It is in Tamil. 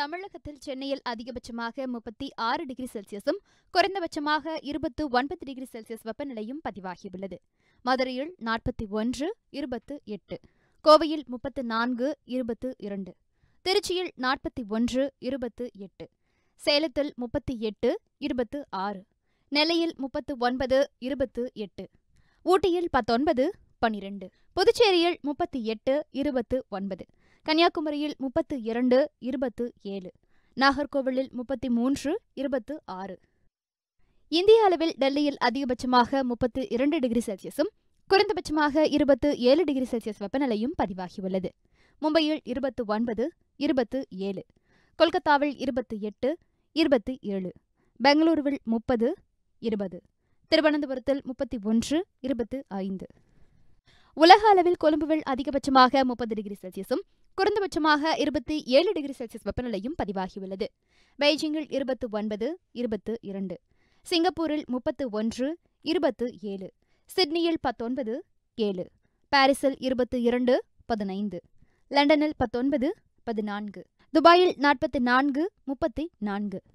தமிழகத்தில் சென்னையில் அதிகபட்சமாக முப்பத்தி ஆறு டிகிரி செல்சியஸும் குறைந்தபட்சமாக இருபத்து ஒன்பது டிகிரி செல்சியஸ் வெப்பநிலையும் பதிவாகியுள்ளது மதுரையில் நாற்பத்தி ஒன்று இருபத்து எட்டு கோவையில் முப்பத்து நான்கு இருபத்து இரண்டு திருச்சியில் நாற்பத்தி ஒன்று இருபத்து எட்டு சேலத்தில் முப்பத்தி எட்டு இருபத்து ஆறு நெல்லையில் முப்பத்து ஒன்பது இருபத்து எட்டு ஊட்டியில் பத்தொன்பது பனிரெண்டு புதுச்சேரியில் முப்பத்தி எட்டு இருபத்து ஒன்பது கன்னியாகுமரியில் முப்பத்து இரண்டு இருபத்து ஏழு நாகர்கோவிலில் முப்பத்தி மூன்று இருபத்து ஆறு இந்திய அளவில் டெல்லியில் அதிகபட்சமாக முப்பத்து இரண்டு டிகிரி செல்சியஸும் குறைந்தபட்சமாக இருபத்து ஏழு டிகிரி செல்சியஸ் வெப்பநிலையும் பதிவாகியுள்ளது மும்பையில் இருபத்து ஒன்பது இருபத்து ஏழு கொல்கத்தாவில் இருபத்து எட்டு இருபத்து ஏழு பெங்களூருவில் முப்பது இருபது திருவனந்தபுரத்தில் முப்பத்தி ஒன்று இருபத்து ஐந்து உலக அளவில் கொழும்புவில் அதிகபட்சமாக முப்பது டிகிரி செல்சியஸும் குறைந்தபட்சமாக இருபத்தி ஏழு டிகிரி செல்சியஸ் வெப்பநிலையும் பதிவாகியுள்ளது பெய்ஜிங்கில் இருபத்து ஒன்பது இருபத்து இரண்டு சிங்கப்பூரில் முப்பத்து ஒன்று இருபத்து ஏழு சிட்னியில் பத்தொன்பது ஏழு பாரிஸில் இருபத்து இரண்டு பதினைந்து லண்டனில் பத்தொன்பது பதினான்கு துபாயில் நாற்பத்தி நான்கு முப்பத்தி நான்கு